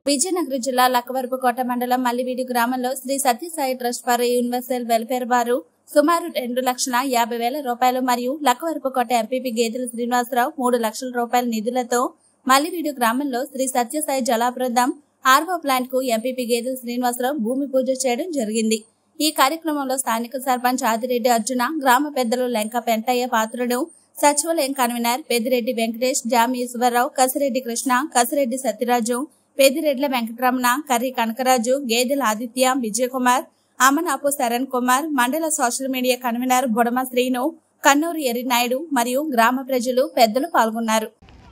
విజయనగరం జిల్లా లక్కవరపుకోట మండలం మల్లివీడి గ్రామంలో Shri Satya Sai trust for universal welfare వారు సుమారు రెండు లక్షల యాభై వేల రూపాయలు మరియు లక్కవరపుకోట ఎంపీపీ గేదెల శ్రీనివాసరావు మూడు లక్షల రూపాయల నిధులతో మల్లివీడు గ్రామంలో శ్రీ సత్యసాయి జలాబృందం ఆర్వో ప్లాంట్ కు ఎంపీపీ గేదెల శ్రీనివాసరావు భూమి పూజ చేయడం జరిగింది ఈ కార్యక్రమంలో స్థానిక సర్పంచ్ ఆదిరెడ్డి అర్జున గ్రామ పెద్దలు లెంక పెంటయ్య పాత్రుడు సచివాలయం కన్వీనర్ పెద్దిరెడ్డి వెంకటేష్ జామి ఈశ్వరరావు కసిరెడ్డి కృష్ణ కసిరెడ్డి సత్యరాజు పెద్దిరెడ్ల వెంకటరమణ కర్రి కనకరాజు గేదెల ఆదిత్య విజయకుమార్ అమనాపు శరణ్ కుమార్ మండల social media convener Budama Srinu Kannuru Errinaidu మరియు గ్రామ ప్రజలు పెద్దలు పాల్గొన్నారు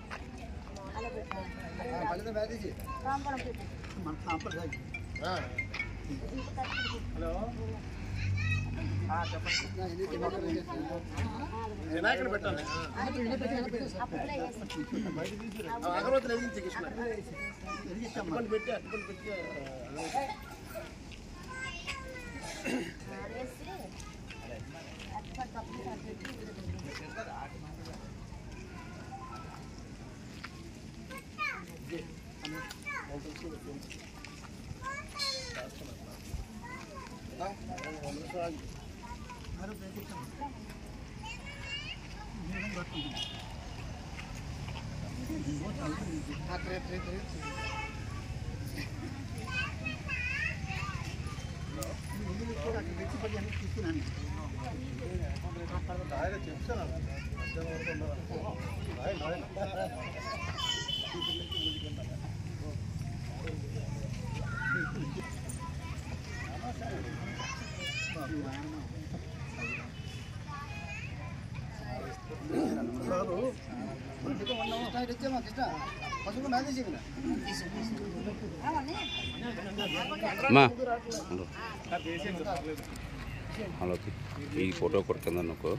వినాయకుడు పెట్టాలి అగరవత్తులు వెలిగించి కృష్ణ అటువంటి పెట్టి అటువంటి పెట్టి అమ్మా హలో ఈ ఫోటో కొడుకుందా నాకు